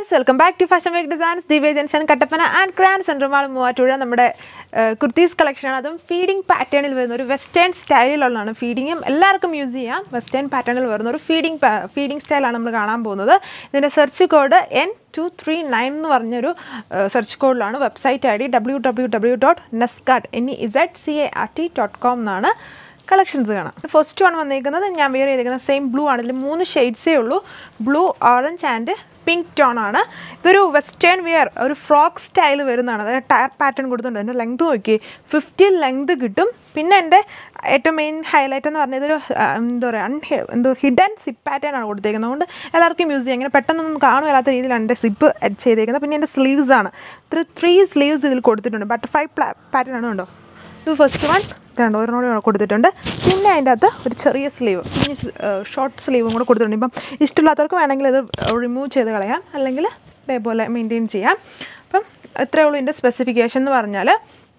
friends welcome back to fashion week designs Divya junction Kattappana and grand Centre Mall Muvattupuzha നമ്മുടെ കുർത്തീസ് കളക്ഷനാണ് അതും feeding പാറ്റേണിൽ വരുന്ന ഒരു വെസ്റ്റേൺ സ്റ്റൈലിലുള്ളതാണ് ഫീഡിങ്ങും എല്ലാവർക്കും യൂസ് ചെയ്യാം വെസ്റ്റേൺ പാറ്റേണിൽ വരുന്ന ഒരു ഫീഡിംഗ് ഫീഡിംഗ് സ്റ്റൈലാണ് നമ്മൾ കാണാൻ പോകുന്നത് ഇതിൻ്റെ search code N two three nine എന്ന് പറഞ്ഞൊരു സെർച്ച് കോഡിലാണ് website I D W W W dot Nezcart N E Z C A R T dot com എന്നാണ് കളക്ഷൻസ് കാണാം ഫസ്റ്റ് വൺ വന്നിരിക്കുന്നത് ഞാൻ വെയർ ചെയ്തിരിക്കുന്നത് സെയിം ബ്ലൂ ആണ് ഇതിൽ മൂന്ന് ഷെയ്ഡ്സേ ഉള്ളൂ blue orange and pink tone ആണ് ഇതൊരു വെസ്റ്റേൺ വെയർ ഒരു ഫ്രോക്ക് സ്റ്റൈൽ വരുന്നതാണ് അതായത് ടയർ പാറ്റേൺ കൊടുത്തിട്ടുണ്ട് അതിൻ്റെ ലെങ്ത് നോക്കി ഫിഫ്റ്റി ലെങ്ത് കിട്ടും പിന്നെ എൻ്റെ ഏറ്റവും മെയിൻ ഹൈലൈറ്റ് എന്ന് പറഞ്ഞത് ഒരു ആ, എന്താ പറയുക അൺഹെ എന്തോ ഹിഡൻ സിപ്പ് പാറ്റേൺ ആണ് കൊടുത്തേക്കുന്നത് അതുകൊണ്ട് എല്ലാവർക്കും യൂസ് ചെയ്യാം ഇങ്ങനെ പെട്ടെന്നൊന്നും കാണുമില്ലാത്ത രീതിയിലാണ് എൻ്റെ സിപ്പ് ചെയ്തേക്കുന്നത് പിന്നെ എൻ്റെ സ്ലീവ്സ് ആണ് ത്രീ ത്രീ സ്ലീവ്സ് ഇതിൽ കൊടുത്തിട്ടുണ്ട് ബട്ടർഫ്ലൈ പാറ്റേൺ ആണ് കണ്ടോ ഇത് ഫസ്റ്റ് വൺ ഇതുണ്ട് ഒരെണ്ണം കൊടുത്തിട്ടുണ്ട് പിന്നെ അതിൻ്റെ അകത്ത് ഒരു ചെറിയ സ്ലീവ് കുഞ്ഞ് ഷോർട്ട് സ്ലീവും കൂടെ കൊടുത്തിട്ടുണ്ട് ഇപ്പം ഇഷ്ടമില്ലാത്തവർക്ക് വേണമെങ്കിൽ ഇത് റിമൂവ് ചെയ്ത് കളയാം അല്ലെങ്കിൽ ഇതേപോലെ മെയിൻറ്റെയിൻ ചെയ്യാം അപ്പം ഇത്രയേ ഉള്ളൂ ഇതിൻ്റെ സ്പെസിഫിക്കേഷൻ എന്ന് പറഞ്ഞാൽ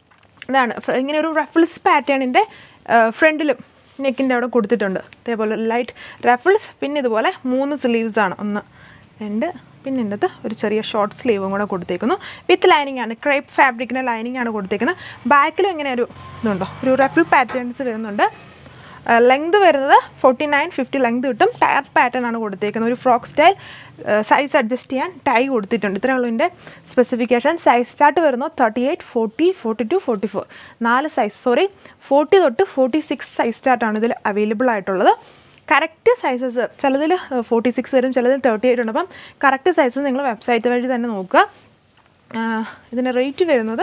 ഇതാണ് ഫ- ഇങ്ങനെ ഒരു റഫിൾസ് പാറ്റേണിൻ്റെ ഫ്രണ്ടിലും നെക്കിൻ്റെ അവിടെ കൊടുത്തിട്ടുണ്ട് ഇതേപോലെ ലൈറ്റ് റഫിൾസ് പിന്നെ ഇതുപോലെ മൂന്ന് സ്ലീവ്സ് ആണ് ഒന്ന് രണ്ട് പിന്നെ ഇതിനകത്ത് ഒരു ചെറിയ ഷോർട്ട് സ്ലീവും കൂടെ കൊടുത്തേക്കുന്നു വിത്ത് ലൈനിങ് ആണ് ക്രേപ്പ് ഫാബ്രിക്കിൻ്റെ ലൈനിങ് ആണ് കൊടുത്തേക്കുന്നത് ബാക്കിലും ഇങ്ങനെ ഒരു ഇതുണ്ടോ ഒരു റഫിൾ പാറ്റേൺസ് വരുന്നുണ്ട് ലെങ്ത് വരുന്നത് ഫോർട്ടി നയൻ ഫിഫ്റ്റി ലെങ്ത് കിട്ടും ടയർ പാറ്റേൺ ആണ് കൊടുത്തേക്കുന്നത് ഒരു ഫ്രോക്ക് സ്റ്റൈൽ സൈസ് അഡ്ജസ്റ്റ് ചെയ്യാൻ ടൈ കൊടുത്തിട്ടുണ്ട് ഇത്രയേ ഉള്ളൂ ഇതിൻ്റെ സ്പെസിഫിക്കേഷൻ സൈസ് സ്റ്റാർട്ട് വരുന്നത് thirty eight forty forty two forty four നാല് സൈസ് സോറി ഫോർട്ടി തൊട്ട് ഫോർട്ടി സിക്സ് സൈസ് സ്റ്റാർട്ടാണ് ഇതിൽ അവൈലബിൾ ആയിട്ടുള്ളത് കറക്റ്റ് സൈസസ് ചിലതിൽ ഫോർട്ടി സിക്സ് വരും ചിലതിൽ തേർട്ടി എയ്റ്റ് ഉണ്ട് അപ്പം കറക്റ്റ് സൈസ് നിങ്ങൾ വെബ്സൈറ്റ് വഴി തന്നെ നോക്കുക ആഹ് ഇതിൻ്റെ റേറ്റ് വരുന്നത്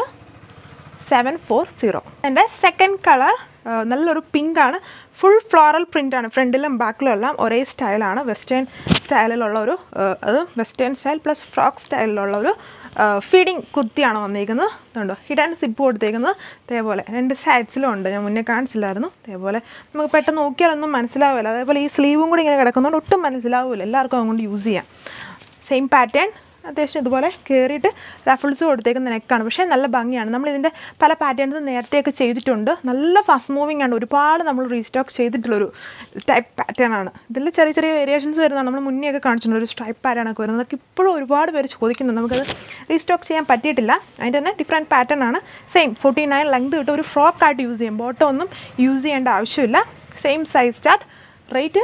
സെവൻ ഫോർ സീറോ എൻ്റെ സെക്കൻഡ് കളർ നല്ലൊരു പിങ്ക് ആണ് ഫുൾ ഫ്ലോറൽ പ്രിൻ്റ് ആണ് ഫ്രണ്ടിലും ബാക്കിലും എല്ലാം ഒരേ സ്റ്റൈലാണ് വെസ്റ്റേൺ സ്റ്റൈലിലുള്ള ഒരു ആഹ് അത് വെസ്റ്റേൺ സ്റ്റൈൽ പ്ലസ് ഫ്രോക്ക് സ്റ്റൈലിലുള്ള ഒരു ഫീഡിങ് കുർത്തിയാണ് വന്നിരിക്കുന്നത് ഇതുണ്ടോ ഹിഡൻ സിപ്പ് കൊടുത്തേക്കുന്നത് ഇതേപോലെ രണ്ട് സൈഡ്സിലും ഉണ്ട് ഞാൻ മുന്നേ കാണിച്ചില്ലായിരുന്നു ഇതേപോലെ നമുക്ക് പെട്ടെന്ന് നോക്കിയാലൊന്നും മനസ്സിലാവില്ല അതേപോലെ ഈ സ്ലീവും കൂടി ഇങ്ങനെ കിടക്കുന്നതുകൊണ്ട് ഒട്ടും മനസ്സിലാവില്ല എല്ലാവർക്കും അതുകൊണ്ട് യൂസ് ചെയ്യാം സെയിം പാറ്റേൺ അത്യാവശ്യം ഇതുപോലെ കയറിയിട്ട് റഫിൾസ് കൊടുത്തേക്കുന്ന നെക്കാണ് പക്ഷേ നല്ല ഭംഗിയാണ് നമ്മൾ ഇതിൻ്റെ പല പാറ്റേൺസ് നേരത്തെയൊക്കെ ചെയ്തിട്ടുണ്ട് നല്ല ഫാസ്റ്റ് മൂവിങ് ആണ് ഒരുപാട് നമ്മൾ റീസ്റ്റോക്ക് ചെയ്തിട്ടുള്ളൊരു ടൈപ്പ് പാറ്റേൺ ആണ് ഇതിൽ ചെറിയ ചെറിയ വേരിയേഷൻസ് വരുന്നതാണ് നമ്മൾ മുന്നേ ഒക്കെ കാണിച്ചിട്ടുണ്ട് ഒരു സ്ട്രൈപ്പ് പാറ്റേൺ ഒക്കെ വരുന്നത് അതൊക്കെ ഇപ്പോഴും ഒരുപാട് പേര് ചോദിക്കുന്നുണ്ട് നമുക്കത് റീസ്റ്റോക്ക് ചെയ്യാൻ പറ്റിയിട്ടില്ല അതിൻ്റെ തന്നെ ഡിഫറെൻറ്റ് പാറ്റേൺ ആണ് സെയിം ഫോർട്ടി നയൻ ലെങ്ത് കിട്ടും ഒരു ഫ്രോക്ക് ആയിട്ട് യൂസ് ചെയ്യും ബോട്ടം ഒന്നും യൂസ് ചെയ്യേണ്ട ആവശ്യമില്ല same size start rate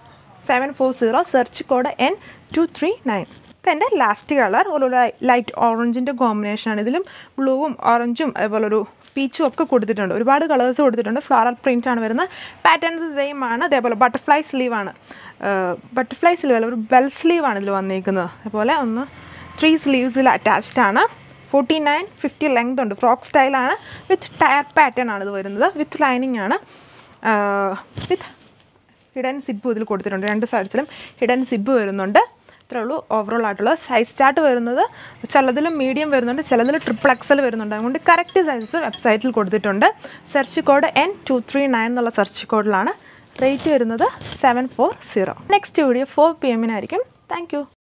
seven four zero search code N two three nine ഇതെൻ്റെ ലാസ്റ്റ് കളർ ഒരു ലൈറ്റ് ഓറഞ്ചിൻ്റെ കോമ്പിനേഷനാണ് ഇതിലും ബ്ലൂവും ഓറഞ്ചും അതുപോലെ ഒരു പീച്ചും ഒക്കെ കൊടുത്തിട്ടുണ്ട് ഒരുപാട് കളേഴ്സ് കൊടുത്തിട്ടുണ്ട് ഫ്ലോറൽ പ്രിൻ്റ് ആണ് വരുന്നത് പാറ്റേൺസ് സെയിം ആണ് അതേപോലെ ബട്ടർഫ്ലൈ സ്ലീവ് ആണ് ബട്ടർഫ്ലൈ സ്ലീവ് അല്ല ഒരു ബെൽ സ്ലീവ് ആണ് ഇതിൽ വന്നിരിക്കുന്നത് അതുപോലെ ഒന്ന് ത്രീ സ്ലീവ്സിൽ അറ്റാച്ച്ഡ് ആണ് ഫോർട്ടി നയൻ ഫിഫ്റ്റി ലെങ്ത് ഉണ്ട് ഫ്രോക്ക് സ്റ്റൈലാണ് വിത്ത് ടയർ പാറ്റേൺ ആണ് ഇത് വരുന്നത് വിത്ത് ലൈനിങ് ആണ് വിത്ത് ഹിഡൻ സിബ് ഇതിൽ കൊടുത്തിട്ടുണ്ട് രണ്ട് സൈഡ്സിലും ഹിഡൻ സിബ് വരുന്നുണ്ട് ഇത്രേ ഉള്ളൂ ഓവറോൾ ആയിട്ടുള്ള സൈസ് ചാർട്ട് വരുന്നത് ചിലതിലും മീഡിയം വരുന്നുണ്ട് ചിലതിൽ ട്രിപ്പിൾ എക്സൽ വരുന്നുണ്ട് അതുകൊണ്ട് കറക്റ്റ് സൈസസ് വെബ്സൈറ്റിൽ കൊടുത്തിട്ടുണ്ട് search code N two three nine എന്നുള്ള സെർച്ച് കോഡിലാണ് റേറ്റ് വരുന്നത് seven four zero next video four P എമ്മിനായിരിക്കും താങ്ക് യു